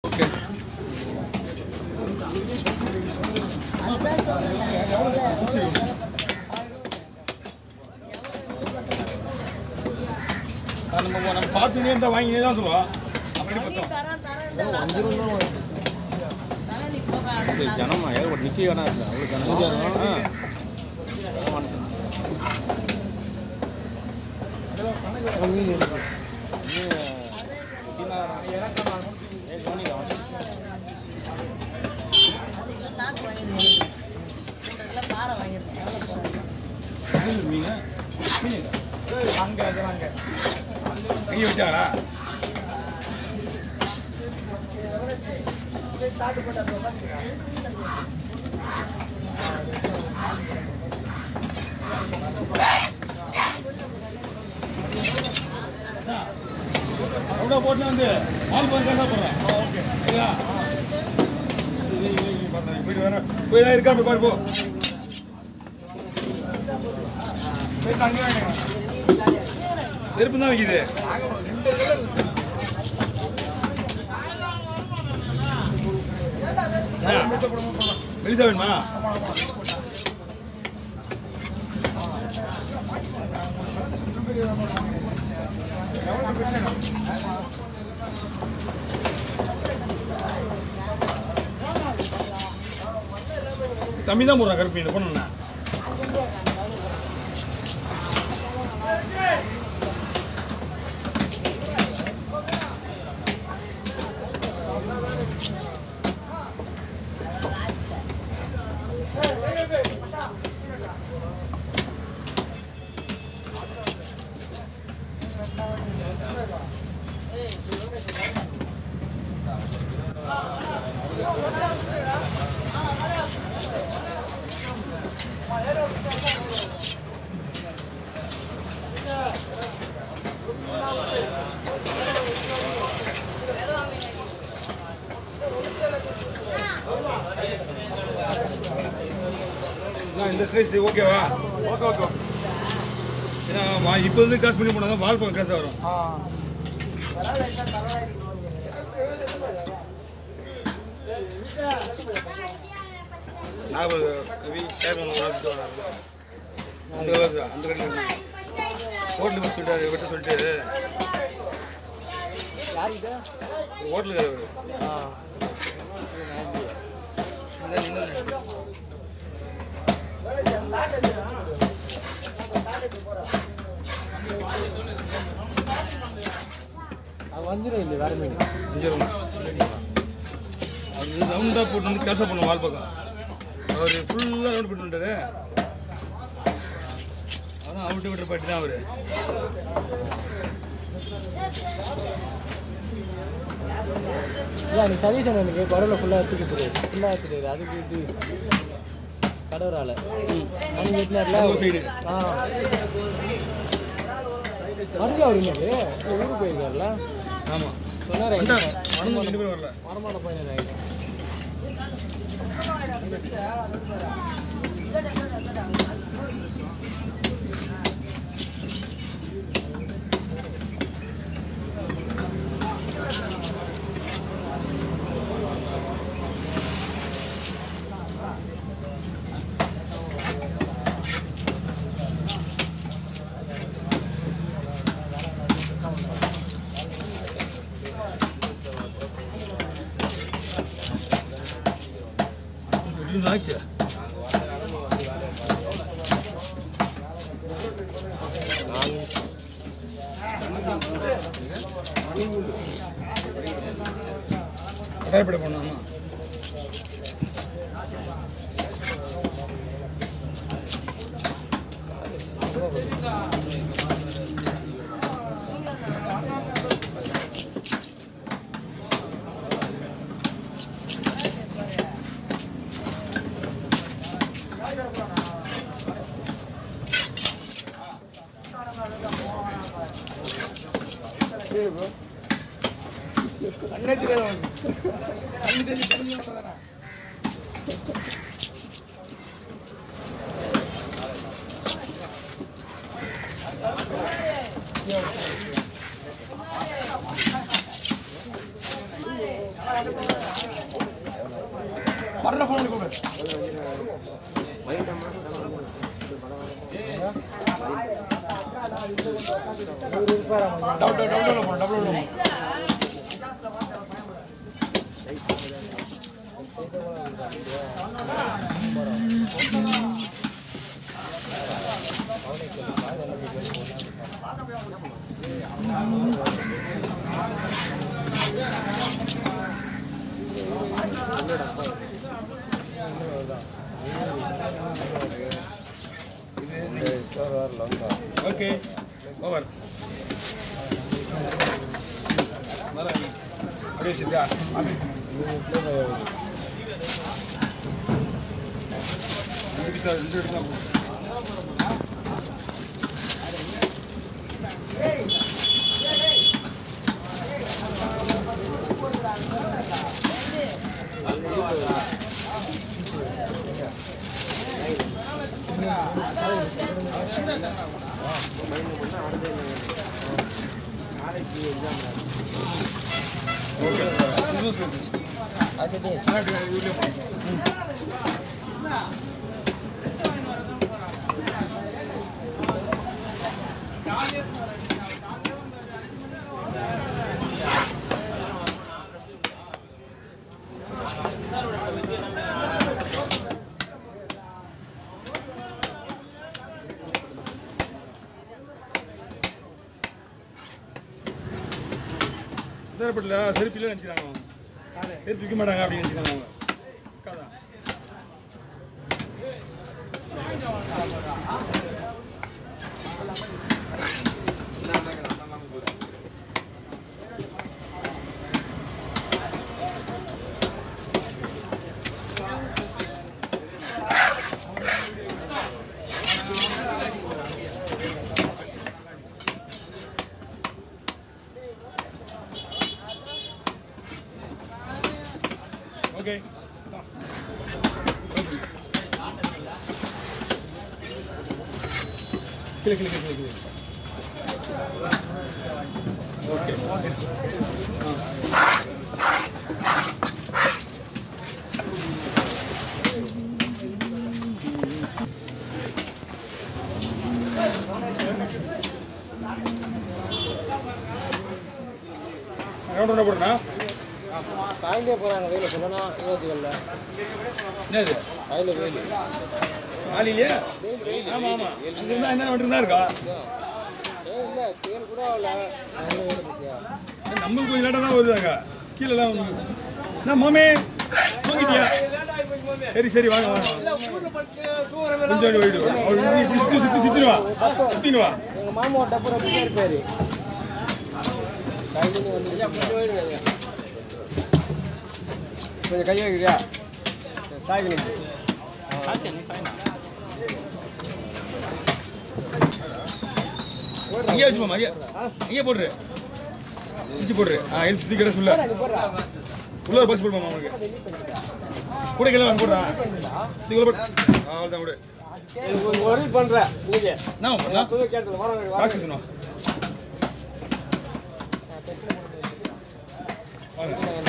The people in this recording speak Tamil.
நம்ம நம்ம பார்த்துனே இருந்தால் வாங்கினே தான் சொல்லுவோம் அப்படி பார்த்தோம் ஜனமா ஏகப்பட்ட நிக்க வேணாம் இல்லை அவ்வளோ ஜனம் மீன் மீன் அங்கே அதெல்லாம் அங்கே அங்கே வச்சாரா அவ்வளோ போட்டு வந்து ஆள் பண்ணி தான் போடுறேன் ஓகே சரியா போயிட்டு வரேன் போய் தான் இருக்கா போய் பாரு போ போய் தண்ணி வாங்க செருப்பு தான் வைக்குது வெளிசா வேணுமா தம்பி தான் போடுறான் கருப்பு மீன் போனா நான் இந்த சைஸ் ஓகேவா ஓகே ஓகே ஏன்னா வா- இப்போ வந்து காசு பண்ணி போனால் தான் வால் பக்கம் காசு வரும் நாகப்பல் கவி சேர்மன் அந்த அளவுக்கு அந்த கடையில் ஹோட்டலுக்கு போய் சொல்லிட்டாரு விட்ட சொல்லிட்டு ஹோட்டலுக்கு அவர் இதான் நின்னு வந்துடும் இல்லை வேற மீன் இங்கே அது ரவுண்டாக போட்டு வந்து கேசா பண்ண வால் பக்கம் அவர் ஃபுல்லாக ரவுண்ட் போட்டு வந்துட்டாரு அதான் அவுட்டு விட்டுற பாட்டி தான் அவர் இல்லை நீ சதீஷன் எனக்கு குடல ஃபுல்லாக எடுத்துக்கிட்டு ஃபுல்லாக எடுத்துட்டு அதுக்கு இது கடவுரால அங்கே வெட்டினார்ல ஒரு சைடு ஆ மறுபடியும் அவர் இன்னைக்கு ஊருக்கு போயிருக்காருல ஆமாம் சொன்னார் வந்தார் மனசு ரெண்டு பேரும் வரல மரமான பையன் ஆகிடும் எப்படி ஆச்சு கட்டாயப்பட பண்ணாமா வர்ற ஃபோன் கூப்பிடு நூறு ரூபாய் டபுள் டபுள் டபுள் போடு டபுள் டபுள் ஸ்டோர் வரல ஓகே ஓவர் அப்படியே வச்சிருக்கா ரெண்டு ரெண்டு எடுக்கலாம் ஓகே ஆசிட்டி இதுலேயே தேவைப்படல செருப்பு இல்லை நினச்சிக்கிறாங்க அவங்க செருப்பு விற்க மாட்டாங்க அப்படின்னு நினச்சிக்கிறாங்க அவங்க அக்கா தான் ஓகே கீழே கீழே கீழே கீழே ஓகே எவ்வளோ என்ன போடுறா காயிலே போகிறாங்க வெயில் சொல்லனா இருபத்தி ஏழில் என்னது காயில் வெயில் ஆளிலையா ஆமாம் ஆமாம் அங்கே இருந்தால் என்ன மட்டும் தான் இருக்கா ஏன் இல்லை தேல் கூட ஆகல காயில் வெயில் பற்றியா நம்மளுக்கு கொஞ்சம் லேட்டாக தான் வருவாங்க கீழெல்லாம் வந்து என்ன மாமே தூங்கிட்டியா சரி சரி வாங்க வாங்க கொஞ்சம் போயிட்டு வா. அவள் நீ இப்படி சுற்றி சுற்றி சுற்றிடுவா சுற்றிடுவா எங்கள் மாமா டப்புறம் பின்னாடி இருப்பார் காயில் நீ வந்து கொஞ்சம் கை வைக்கிறியா சாய்க்கு அங்கேயே வச்சு மாமா அங்கேயே அங்கேயே போடுரு வச்சு போடுரு ஆ எழுத்து சுற்றி கிட்ட சொல்ல உள்ள பஸ் போடுமா உனக்கு கூட கீழே வாங்க போடுறா இதுக்குள்ள போட்டு ஆ அவ்வளோதான் விடு ஒரு ஒரு பண்ணுறேன் இன்னைக்கு என்ன பண்ணலாம் புது கேட்டது வர காசு எடுத்துணும் வாங்க